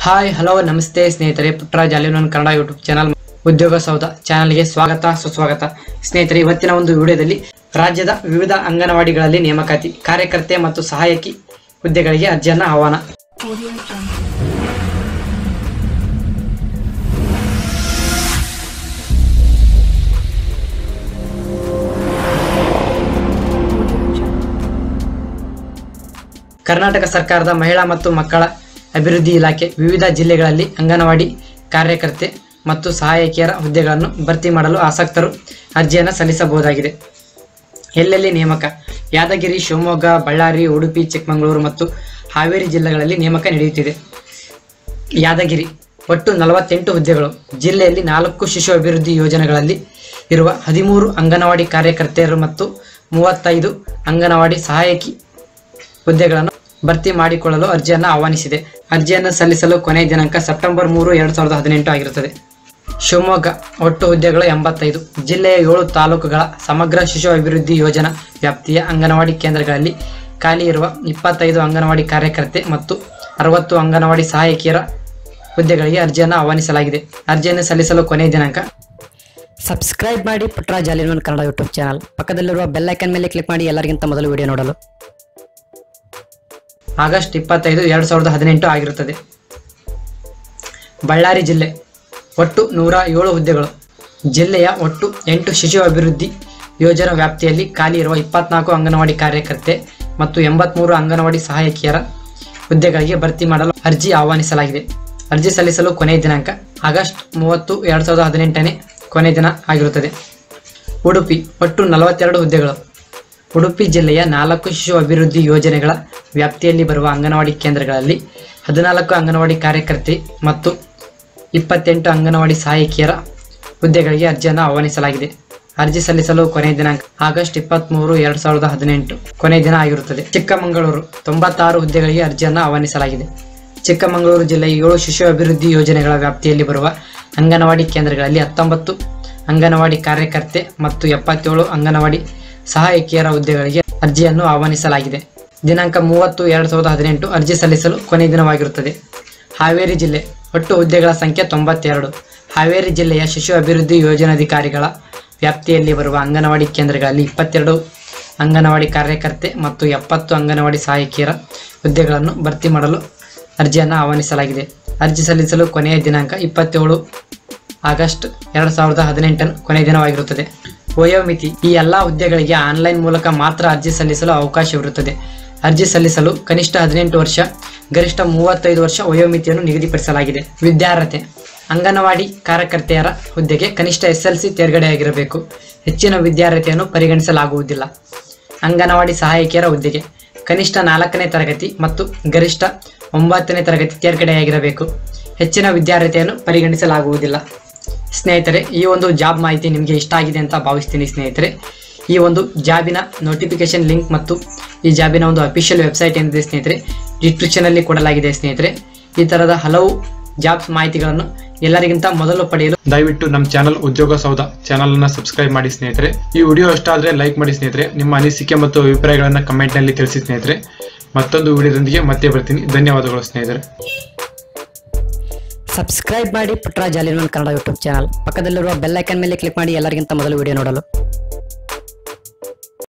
hi hello ನಮಸ್ತೆ ಸ್ನೇಹಿತರೆ ಪುಟ್ಟರಾಜ್ ಅಲಿನನ್ ಕನ್ನಡ ಯೂಟ್ಯೂಬ್ ಚಾನಲ್ ಉದ್ಯೋಗ ಸೌಧ ಚಾನಲ್ಗೆ ಸ್ವಾಗತ ಸುಸ್ವಾಗತ ಸ್ನೇಹಿತರೆ ಇವತ್ತಿನ ಒಂದು ವಿಡಿಯೋದಲ್ಲಿ ರಾಜ್ಯದ ವಿವಿಧ ಅಂಗನವಾಡಿಗಳಲ್ಲಿ ನೇಮಕಾತಿ ಕಾರ್ಯಕರ್ತೆ ಮತ್ತು ಸಹಾಯಕಿ ಹುದ್ದೆಗಳಿಗೆ ಅರ್ಜಿಯನ್ನ ಆಹ್ವಾನ ಕರ್ನಾಟಕ ಸರ್ಕಾರದ ಮಹಿಳಾ ಮತ್ತು ಮಕ್ಕಳ ಅಭಿವೃದ್ಧಿ ಇಲಾಖೆ ವಿವಿಧ ಜಿಲ್ಲೆಗಳಲ್ಲಿ ಅಂಗನವಾಡಿ ಕಾರ್ಯಕರ್ತೆ ಮತ್ತು ಸಹಾಯಕಿಯರ ಹುದ್ದೆಗಳನ್ನು ಭರ್ತಿ ಮಾಡಲು ಆಸಕ್ತರು ಅರ್ಜಿಯನ್ನು ಸಲ್ಲಿಸಬಹುದಾಗಿದೆ ಎಲ್ಲೆಲ್ಲಿ ನೇಮಕ ಯಾದಗಿರಿ ಶಿವಮೊಗ್ಗ ಬಳ್ಳಾರಿ ಉಡುಪಿ ಚಿಕ್ಕಮಗಳೂರು ಮತ್ತು ಹಾವೇರಿ ಜಿಲ್ಲೆಗಳಲ್ಲಿ ನೇಮಕ ನಡೆಯುತ್ತಿದೆ ಯಾದಗಿರಿ ಒಟ್ಟು ನಲವತ್ತೆಂಟು ಹುದ್ದೆಗಳು ಜಿಲ್ಲೆಯಲ್ಲಿ ನಾಲ್ಕು ಶಿಶು ಅಭಿವೃದ್ಧಿ ಯೋಜನೆಗಳಲ್ಲಿ ಇರುವ ಹದಿಮೂರು ಅಂಗನವಾಡಿ ಕಾರ್ಯಕರ್ತೆಯರು ಮತ್ತು ಮೂವತ್ತೈದು ಅಂಗನವಾಡಿ ಸಹಾಯಕಿ ಹುದ್ದೆಗಳನ್ನು ಭರ್ತಿ ಮಾಡಿಕೊಳ್ಳಲು ಅರ್ಜಿಯನ್ನು ಆಹ್ವಾನಿಸಿದೆ ಅರ್ಜಿಯನ್ನು ಸಲ್ಲಿಸಲು ಕೊನೆಯ ದಿನಾಂಕ ಸೆಪ್ಟೆಂಬರ್ ಮೂರು ಎರಡು ಸಾವಿರದ ಹದಿನೆಂಟು ಆಗಿರುತ್ತದೆ ಶಿವಮೊಗ್ಗ ಒಟ್ಟು ಹುದ್ದೆಗಳು ಎಂಬತ್ತೈದು ಜಿಲ್ಲೆಯ ಏಳು ತಾಲೂಕುಗಳ ಸಮಗ್ರ ಶಿಶು ಅಭಿವೃದ್ಧಿ ಯೋಜನಾ ವ್ಯಾಪ್ತಿಯ ಅಂಗನವಾಡಿ ಕೇಂದ್ರಗಳಲ್ಲಿ ಖಾಲಿ ಇರುವ ಇಪ್ಪತ್ತೈದು ಅಂಗನವಾಡಿ ಕಾರ್ಯಕರ್ತೆ ಮತ್ತು ಅರವತ್ತು ಅಂಗನವಾಡಿ ಸಹಾಯಕಿಯರ ಹುದ್ದೆಗಳಿಗೆ ಅರ್ಜಿಯನ್ನು ಆಹ್ವಾನಿಸಲಾಗಿದೆ ಅರ್ಜಿಯನ್ನು ಸಲ್ಲಿಸಲು ಕೊನೆಯ ದಿನಾಂಕ ಸಬ್ಸ್ಕ್ರೈಬ್ ಮಾಡಿ ಪುಟ್ಟರಾಜ್ ಅಲಿನನ್ ಕನ್ನಡ ಯೂಟ್ಯೂಬ್ ಚಾನಲ್ ಪಕ್ಕದಲ್ಲಿರುವ ಬೆಲ್ ಐಕನ್ ಮೇಲೆ ಕ್ಲಿಕ್ ಮಾಡಿ ಎಲ್ಲರಿಗಿಂತ ಮೊದಲು ವಿಡಿಯೋ ನೋಡಲು ಆಗಸ್ಟ್ ಇಪ್ಪತ್ತೈದು ಎರಡು ಸಾವಿರದ ಹದಿನೆಂಟು ಆಗಿರುತ್ತದೆ ಬಳ್ಳಾರಿ ಜಿಲ್ಲೆ ಒಟ್ಟು ನೂರ ಏಳು ಹುದ್ದೆಗಳು ಜಿಲ್ಲೆಯ ಒಟ್ಟು ಎಂಟು ಶಿಶು ಅಭಿವೃದ್ಧಿ ಯೋಜನಾ ವ್ಯಾಪ್ತಿಯಲ್ಲಿ ಖಾಲಿ ಇರುವ ಇಪ್ಪತ್ನಾಲ್ಕು ಅಂಗನವಾಡಿ ಕಾರ್ಯಕರ್ತೆ ಮತ್ತು ಎಂಬತ್ಮೂರು ಅಂಗನವಾಡಿ ಸಹಾಯಕಿಯರ ಹುದ್ದೆಗಳಿಗೆ ಭರ್ತಿ ಮಾಡಲು ಅರ್ಜಿ ಆಹ್ವಾನಿಸಲಾಗಿದೆ ಅರ್ಜಿ ಸಲ್ಲಿಸಲು ಕೊನೆಯ ದಿನಾಂಕ ಆಗಸ್ಟ್ ಮೂವತ್ತು ಎರಡು ಸಾವಿರದ ಹದಿನೆಂಟನೇ ಕೊನೆಯ ದಿನ ಆಗಿರುತ್ತದೆ ಉಡುಪಿ ಒಟ್ಟು ನಲವತ್ತೆರಡು ಹುದ್ದೆಗಳು ಉಡುಪಿ ಜಿಲ್ಲೆಯ ನಾಲ್ಕು ಶಿಶು ಅಭಿವೃದ್ಧಿ ಯೋಜನೆಗಳ ವ್ಯಾಪ್ತಿಯಲ್ಲಿ ಬರುವ ಅಂಗನವಾಡಿ ಕೇಂದ್ರಗಳಲ್ಲಿ ಹದಿನಾಲ್ಕು ಅಂಗನವಾಡಿ ಕಾರ್ಯಕರ್ತೆ ಮತ್ತು ಇಪ್ಪತ್ತೆಂಟು ಅಂಗನವಾಡಿ ಸಹಾಯಕಿಯರ ಹುದ್ದೆಗಳಿಗೆ ಅರ್ಜಿಯನ್ನು ಆಹ್ವಾನಿಸಲಾಗಿದೆ ಅರ್ಜಿ ಸಲ್ಲಿಸಲು ಕೊನೆಯ ದಿನಾಂಕ ಆಗಸ್ಟ್ ಇಪ್ಪತ್ತ್ಮೂರು ಎರಡು ಸಾವಿರದ ಹದಿನೆಂಟು ಕೊನೆಯ ದಿನ ಆಗಿರುತ್ತದೆ ಚಿಕ್ಕಮಗಳೂರು ತೊಂಬತ್ತಾರು ಹುದ್ದೆಗಳಿಗೆ ಅರ್ಜಿಯನ್ನು ಆಹ್ವಾನಿಸಲಾಗಿದೆ ಚಿಕ್ಕಮಗಳೂರು ಜಿಲ್ಲೆಯ ಏಳು ಶಿಶು ಅಭಿವೃದ್ಧಿ ಯೋಜನೆಗಳ ವ್ಯಾಪ್ತಿಯಲ್ಲಿ ಬರುವ ಅಂಗನವಾಡಿ ಕೇಂದ್ರಗಳಲ್ಲಿ ಹತ್ತೊಂಬತ್ತು ಅಂಗನವಾಡಿ ಕಾರ್ಯಕರ್ತೆ ಮತ್ತು ಎಪ್ಪತ್ತೇಳು ಅಂಗನವಾಡಿ ಸಹಾಯಕಿಯರ ಹುದ್ದೆಗಳಿಗೆ ಅರ್ಜಿಯನ್ನು ಆಹ್ವಾನಿಸಲಾಗಿದೆ ದಿನಾಂಕ ಮೂವತ್ತು ಎರಡು ಸಾವಿರದ ಹದಿನೆಂಟು ಅರ್ಜಿ ಸಲ್ಲಿಸಲು ಕೊನೆಯ ದಿನವಾಗಿರುತ್ತದೆ ಹಾವೇರಿ ಜಿಲ್ಲೆ ಒಟ್ಟು ಹುದ್ದೆಗಳ ಸಂಖ್ಯೆ ತೊಂಬತ್ತೆರಡು ಹಾವೇರಿ ಜಿಲ್ಲೆಯ ಶಿಶು ಅಭಿವೃದ್ಧಿ ಯೋಜನಾಧಿಕಾರಿಗಳ ವ್ಯಾಪ್ತಿಯಲ್ಲಿ ಬರುವ ಅಂಗನವಾಡಿ ಕೇಂದ್ರಗಳಲ್ಲಿ ಇಪ್ಪತ್ತೆರಡು ಅಂಗನವಾಡಿ ಕಾರ್ಯಕರ್ತೆ ಮತ್ತು ಎಪ್ಪತ್ತು ಅಂಗನವಾಡಿ ಸಹಾಯಕಿಯರ ಹುದ್ದೆಗಳನ್ನು ಭರ್ತಿ ಮಾಡಲು ಅರ್ಜಿಯನ್ನು ಆಹ್ವಾನಿಸಲಾಗಿದೆ ಅರ್ಜಿ ಸಲ್ಲಿಸಲು ಕೊನೆಯ ದಿನಾಂಕ ಇಪ್ಪತ್ತೇಳು ಆಗಸ್ಟ್ ಎರಡು ಸಾವಿರದ ಹದಿನೆಂಟನ ಕೊನೆಯ ದಿನವಾಗಿರುತ್ತದೆ ವಯೋಮಿತಿ ಈ ಎಲ್ಲಾ ಹುದ್ದೆಗಳಿಗೆ ಆನ್ಲೈನ್ ಮೂಲಕ ಮಾತ್ರ ಅರ್ಜಿ ಸಲ್ಲಿಸಲು ಅವಕಾಶವಿರುತ್ತದೆ ಅರ್ಜಿ ಸಲ್ಲಿಸಲು ಕನಿಷ್ಠ ಹದಿನೆಂಟು ವರ್ಷ ಗರಿಷ್ಠ ಮೂವತ್ತೈದು ವರ್ಷ ವಯೋಮಿತಿಯನ್ನು ನಿಗದಿಪಡಿಸಲಾಗಿದೆ ವಿದ್ಯಾರ್ಹತೆ ಅಂಗನವಾಡಿ ಕಾರ್ಯಕರ್ತೆಯರ ಹುದ್ದೆಗೆ ಕನಿಷ್ಠ ಎಸ್ಎಲ್ಸಿ ತೇರ್ಗಡೆಯಾಗಿರಬೇಕು ಹೆಚ್ಚಿನ ವಿದ್ಯಾರ್ಹತೆಯನ್ನು ಪರಿಗಣಿಸಲಾಗುವುದಿಲ್ಲ ಅಂಗನವಾಡಿ ಸಹಾಯಕಿಯರ ಹುದ್ದೆಗೆ ಕನಿಷ್ಠ ನಾಲ್ಕನೇ ತರಗತಿ ಮತ್ತು ಗರಿಷ್ಠ ಒಂಬತ್ತನೇ ತರಗತಿ ತೇರ್ಗಡೆಯಾಗಿರಬೇಕು ಹೆಚ್ಚಿನ ವಿದ್ಯಾರ್ಹತೆಯನ್ನು ಪರಿಗಣಿಸಲಾಗುವುದಿಲ್ಲ ಸ್ನೇಹಿತರೆ ಈ ಒಂದು ಜಾಬ್ ಮಾಹಿತಿ ನಿಮಗೆ ಇಷ್ಟ ಆಗಿದೆ ಅಂತ ಭಾವಿಸ್ತೀನಿ ಸ್ನೇಹಿತರೆ ಈ ಒಂದು ಜಾಬಿನ ನೋಟಿಫಿಕೇಶನ್ ಲಿಂಕ್ ಮತ್ತು ಈ ಜಾಬಿನ ಒಂದು ಅಫಿಷಿಯಲ್ ವೆಬ್ಸೈಟ್ ಏನಿದೆ ಸ್ನೇಹಿತರೆ ಡಿಸ್ಕ್ರಿಪ್ಷನಲ್ಲಿ ಕೊಡಲಾಗಿದೆ ಸ್ನೇಹಿತರೆ ಈ ಥರದ ಹಲವು ಜಾಬ್ಸ್ ಮಾಹಿತಿಗಳನ್ನು ಎಲ್ಲರಿಗಿಂತ ಮೊದಲು ಪಡೆಯಲು ದಯವಿಟ್ಟು ನಮ್ಮ ಚಾನಲ್ ಉದ್ಯೋಗ ಸೌಧ ಚಾನಲ್ ಅನ್ನ ಸಬ್ಸ್ಕ್ರೈಬ್ ಮಾಡಿ ಸ್ನೇಹಿತರೆ ಈ ವಿಡಿಯೋ ಇಷ್ಟ ಆದ್ರೆ ಲೈಕ್ ಮಾಡಿ ಸ್ನೇಹಿತರೆ ನಿಮ್ಮ ಅನಿಸಿಕೆ ಮತ್ತು ಅಭಿಪ್ರಾಯಗಳನ್ನ ಕಮೆಂಟ್ ನಲ್ಲಿ ತಿಳಿಸಿ ಸ್ನೇಹಿತರೆ ಮತ್ತೊಂದು ವಿಡಿಯೋದೊಂದಿಗೆ ಮತ್ತೆ ಬರ್ತೀನಿ ಧನ್ಯವಾದಗಳು ಸ್ನೇಹಿತರೆ ಸಬ್ಸ್ಕ್ರೈಬ್ ಮಾಡಿ ಪುಟ್ಟರಾಜ್ ಅಲಿನನ್ ಕನ್ನಡ ಯೂಟ್ಯೂಬ್ ಚಾನಲ್ ಪಕ್ಕದಲ್ಲಿರುವ ಬೆಲ್ ಐಕನ್ ಮೇಲೆ ಕ್ಲಿಕ್ ಮಾಡಿ ಎಲ್ಲರಿಗಿಂತ ಮೊದಲು ವಿಡಿಯೋ ನೋಡಲು